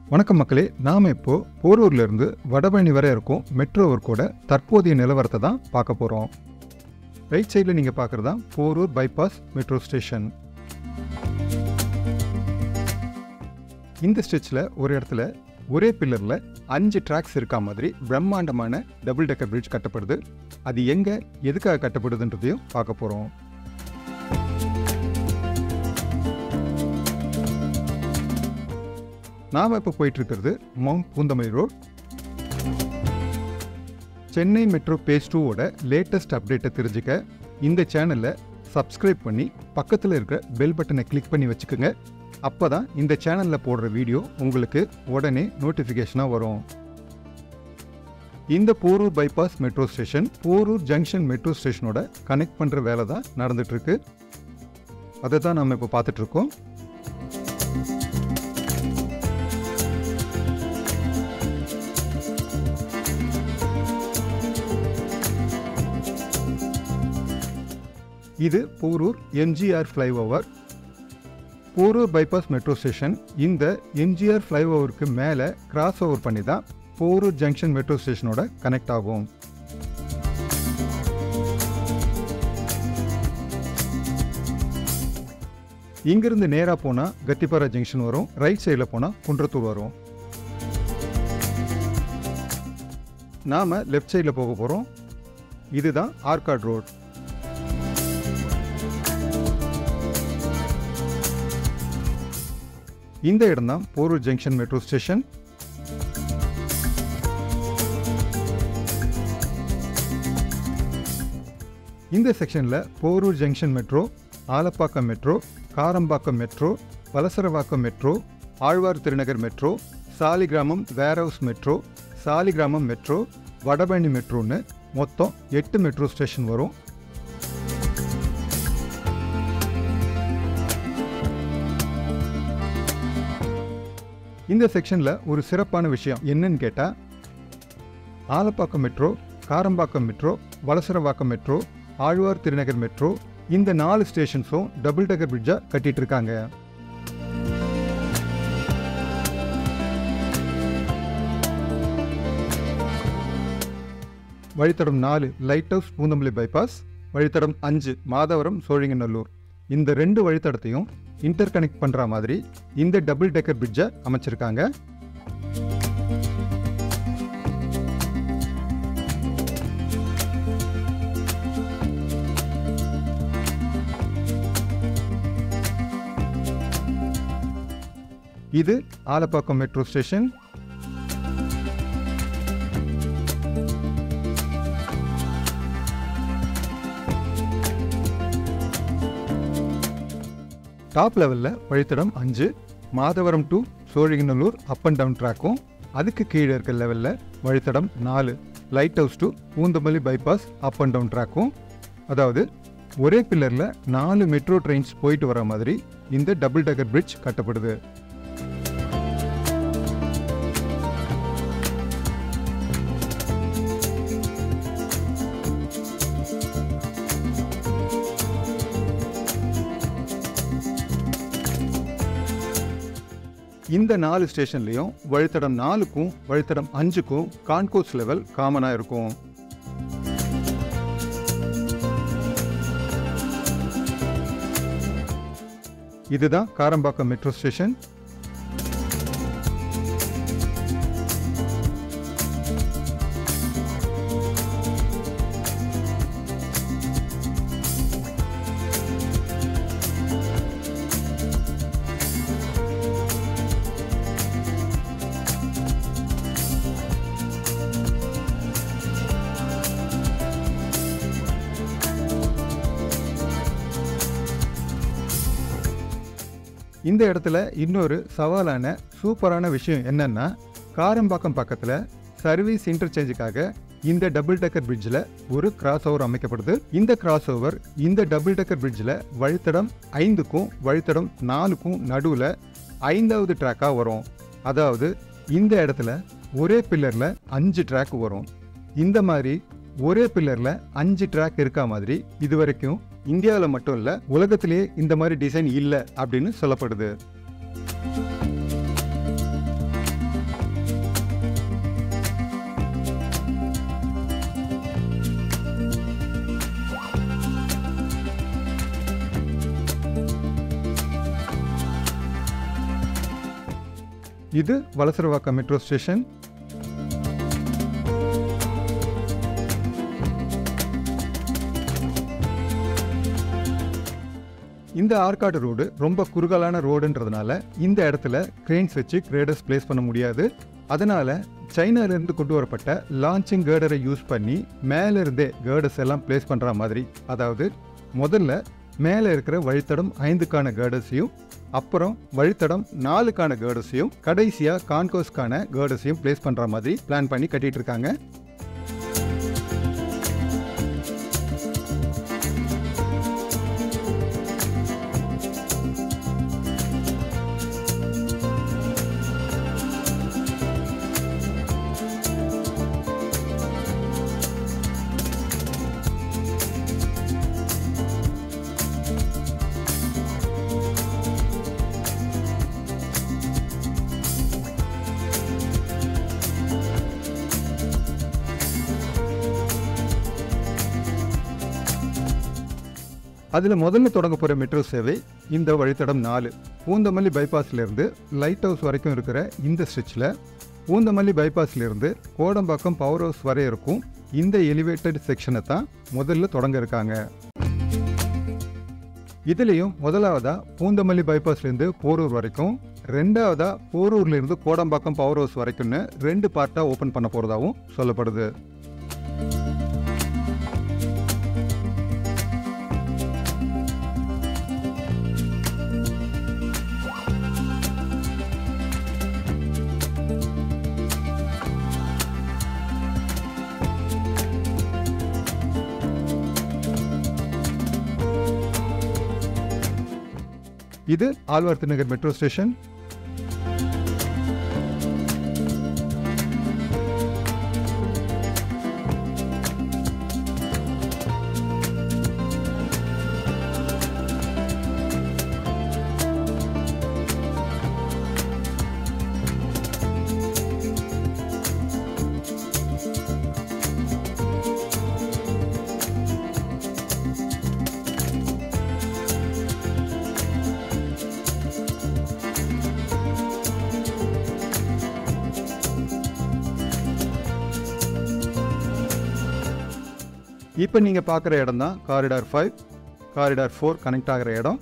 வணக்கம் மக்களே நாம் இப்போ போரூர்ல இருந்து வடபழனி வரை இருக்கும் மெட்ரோ ஒர்க்கோட தற்போதைய நிலவரத்தை தான் பார்க்க போகிறோம் ரைட் சைடில் நீங்கள் பார்க்குறது தான் போரூர் பைபாஸ் மெட்ரோ ஸ்டேஷன் இந்த ஸ்ட்ரெச்சில் ஒரு இடத்துல ஒரே பில்லரில் அஞ்சு ட்ராக்ஸ் இருக்கா மாதிரி பிரம்மாண்டமான டபுள் டெக்கர் பிரிட்ஜ் கட்டப்படுது அது எங்கே எதுக்காக கட்டப்படுதுன்றதையும் பார்க்க போகிறோம் நாம் இப்போ போயிட்டு இருக்கிறது mount Poonamallee road Chennai metro phase டூவோட லேட்டஸ்ட் அப்டேட்டை தெரிஞ்சுக்க இந்த சேனலை சப்ஸ்கிரைப் பண்ணி பக்கத்தில் இருக்கிற பெல் பட்டனை கிளிக் பண்ணி வச்சுக்கோங்க அப்போ தான் இந்த சேனலில் போடுற வீடியோ உங்களுக்கு உடனே நோட்டிஃபிகேஷனாக வரும் இந்த Porur bypass metro station Porur junction metro ஸ்டேஷனோட கனெக்ட் பண்ணுற வேலை தான் நடந்துட்டுருக்கு அதை தான் நம்ம இப்போ பார்த்துட்ருக்கோம் இது Porur MGR flyover Porur bypass metro station இந்த எம்ஜிஆர் ஃப்ளைஓவருக்கு மேலே கிராஸ் ஓவர் பண்ணி தான் போரூர் ஜங்ஷன் மெட்ரோ ஸ்டேஷனோட கனெக்ட் ஆகும் இங்கிருந்து நேராக போனால் கத்திப்பாரா ஜங்ஷன் வரும் ரைட் சைடில் போனால் குன்றத்தூர் வரும் நாம் லெஃப்ட் சைடில் போக போகிறோம் இதுதான் ஆர்காட் ரோட் இந்த இடம் தான் போரூர் ஜங்ஷன் மெட்ரோ ஸ்டேஷன் இந்த செக்ஷனில் Porur junction metro Alappakkam metro Karambakkam metro Valasaravakkam metro Alwar Thirunagar metro Saligramam warehouse metro Saligramam metro Vadapalani மெட்ரோன்னு மொத்தம் எட்டு மெட்ரோ ஸ்டேஷன் வரும் இந்த செக்ஷனில் ஒரு சிறப்பான விஷயம் என்னன்னு கேட்டால் Alappakkam metro Karambakkam metro Valasaravakkam metro Alwar Thirunagar metro இந்த நாலு ஸ்டேஷன்ஸும் டபுள் டெக்கர் பிரிட்ஜாக கட்டிட்டு இருக்காங்க வழித்தடம் நாலு லைட் ஹவுஸ் பூந்தமல்லி பைபாஸ் வழித்தடம் அஞ்சு மாதவரம் சோழிங்கநல்லூர் இந்த ரெண்டு வழித்தடத்தையும் இன்டர் கனெக்ட் பண்ணுற மாதிரி இந்த டபுள் டெக்கர் பிரிட்ஜை அமைச்சிருக்காங்க இது ஆலப்பாக்கம் மெட்ரோ ஸ்டேஷன் டாப் லெவலில் வழித்தடம் அஞ்சு Madhavaram to Sholinganallur up and down ட்ராக்கும் அதுக்கு கீழே இருக்க லெவலில் வழித்தடம் நாலு light house to Poonamallee bypass up and down ட்ராக்கும் அதாவது ஒரே பில்லரில் நாலு மெட்ரோ ட்ரெயின்ஸ் போயிட்டு வர மாதிரி இந்த டபுள் டெக்கர் பிரிட்ஜ் கட்டப்படுது இந்த நாலு ஸ்டேஷன்லேயும் வழித்தடம் நாலுக்கும் வழித்தடம் அஞ்சுக்கும் கான்கோஸ் லெவல் காமனாக இருக்கும் இதுதான் காரம்பாக்கம் மெட்ரோ ஸ்டேஷன் இந்த இடத்துல இன்னொரு சவாலான சூப்பரான விஷயம் என்னன்னா காரம்பாக்கம் பக்கத்தில் சர்வீஸ் இன்டர்சேஞ்சுக்காக இந்த டபுள் டெக்கர் பிரிட்ஜில் ஒரு கிராஸ் ஓவர் அமைக்கப்படுது இந்த கிராஸ் ஓவர் இந்த டபுள் டெக்கர் பிரிட்ஜில் வழித்தடம் ஐந்துக்கும் வழித்தடம் நாலுக்கும் நடுவில் ஐந்தாவது ட்ராக்காக வரும் அதாவது இந்த இடத்துல ஒரே பில்லரில் அஞ்சு ட்ராக் வரும் இந்த மாதிரி ஒரே பில்லரில் அஞ்சு ட்ராக் இருக்கா மாதிரி இது வரைக்கும் இந்தியாவில் மட்டும் இல்லை உலகத்திலேயே இந்த மாதிரி டிசைன் இல்லை அப்படின்னு சொல்லப்படுது இது வலசரவாக்கம் மெட்ரோ ஸ்டேஷன் இந்த ஆற்காடு ரோடு ரொம்ப குறுகலான ரோடுன்றதுனால இந்த இடத்துல கிரெயின்ஸ் வச்சு கிரேடர்ஸ் பிளேஸ் பண்ண முடியாது அதனால சைனாலேருந்து கொண்டு வரப்பட்ட லான்ச்சிங் கேர்டரை யூஸ் பண்ணி மேலே இருந்தே கேர்டர்ஸ் எல்லாம் பிளேஸ் பண்ணுற மாதிரி அதாவது முதல்ல மேலே இருக்கிற வழித்தடம் ஐந்துக்கான கேர்டர்ஸையும் அப்புறம் வழித்தடம் நாலுக்கான கேர்டர்ஸையும் கடைசியாக கான்கோஸ்க்கான கேர்டர்ஸையும் பிளேஸ் பண்ணுற மாதிரி பிளான் பண்ணி கட்டிட்டு இருக்காங்க அதில் முதல்ல தொடங்க போகிற மெட்ரோ சேவை இந்த வழித்தடம் நாலு பூந்தமல்லி பைபாஸ்லேருந்து லைட் ஹவுஸ் வரைக்கும் இருக்கிற இந்த ஸ்ட்ரெச்சில் பூந்தமல்லி பைபாஸ்லேருந்து கோடம்பாக்கம் பவர் ஹவுஸ் வரை இருக்கும் இந்த எலிவேட்டட் செக்ஷனை தான் முதல்ல தொடங்க இருக்காங்க இதுலேயும் முதலாவதா பூந்தமல்லி பைபாஸ்லேருந்து போரூர் வரைக்கும் ரெண்டாவதா போரூர்லேருந்து கோடம்பாக்கம் பவர் ஹவுஸ் வரைக்கும்னு ரெண்டு பார்ட்டாக ஓப்பன் பண்ண போகிறதாவும் சொல்லப்படுது இது ஆழ்வார்த்து நகர் மெட்ரோ ஸ்டேஷன் இப்போ நீங்கள் பார்க்குற இடம் தான் corridor five corridor four connect ஆகிற இடம்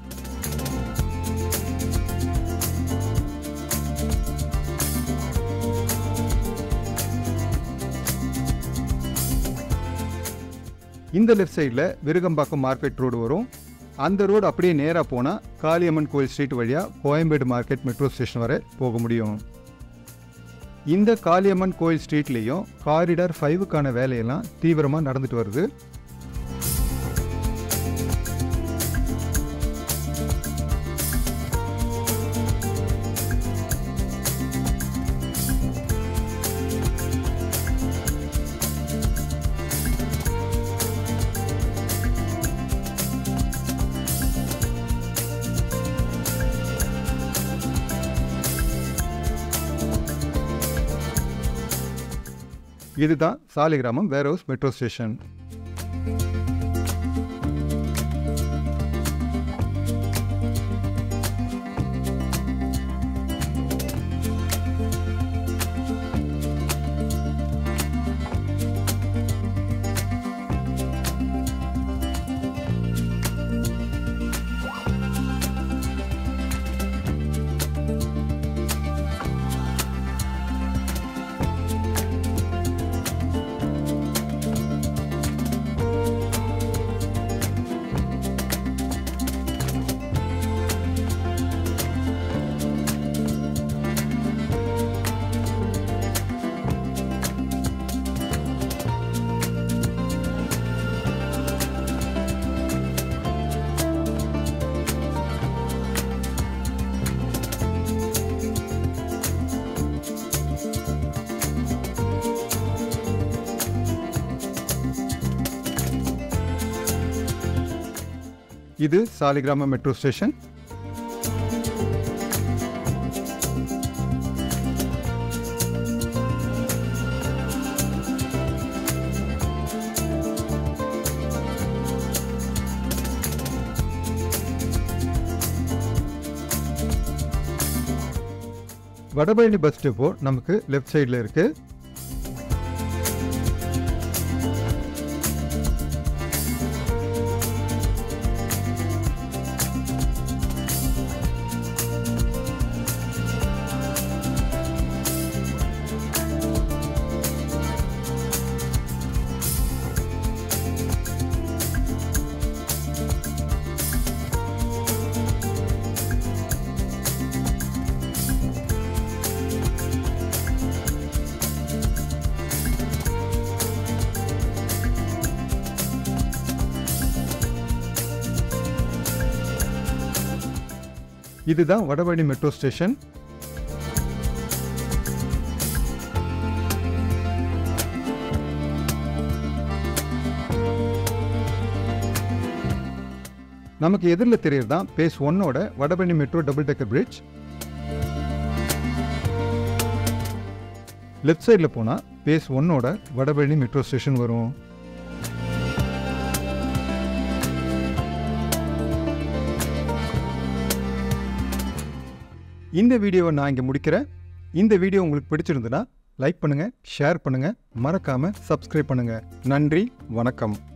இந்த லெஃப்ட் சைடில் விருகம்பாக்கம் மார்க்கெட் ரோடு வரும் அந்த ரோடு அப்படியே நேராக போனால் காளியம்மன் கோயில் ஸ்ட்ரீட் வழியாக கோயம்பேடு மார்க்கெட் மெட்ரோ ஸ்டேஷன் வரை போக முடியும் இந்த காளியம்மன் கோயில் ஸ்ட்ரீட்லேயும் காரிடார் ஃபைவுக்கான வேலையெல்லாம் தீவிரமாக நடந்துட்டு வருது இதுதான் Saligramam warehouse metro station இது Saligramam metro station Vadapalani bus depot நமக்கு லெஃப்ட் சைடில் இருக்குது இதுதான் வடபழனி மெட்ரோ ஸ்டேஷன் நமக்கு எதிரில் தெரியறது தான் பேஸ் ஒன்னோட Vadapalani metro double decker bridge left சைடில் போனால் பேஸ் ஒன்னோட வடபழனி மெட்ரோ ஸ்டேஷன் வரும் இந்த வீடியோவை நான் இங்கே முடிக்கிறேன் இந்த வீடியோ உங்களுக்கு பிடிச்சிருந்துன்னா லைக் பண்ணுங்கள் ஷேர் பண்ணுங்கள் மறக்காமல் சப்ஸ்கிரைப் பண்ணுங்கள் நன்றி வணக்கம்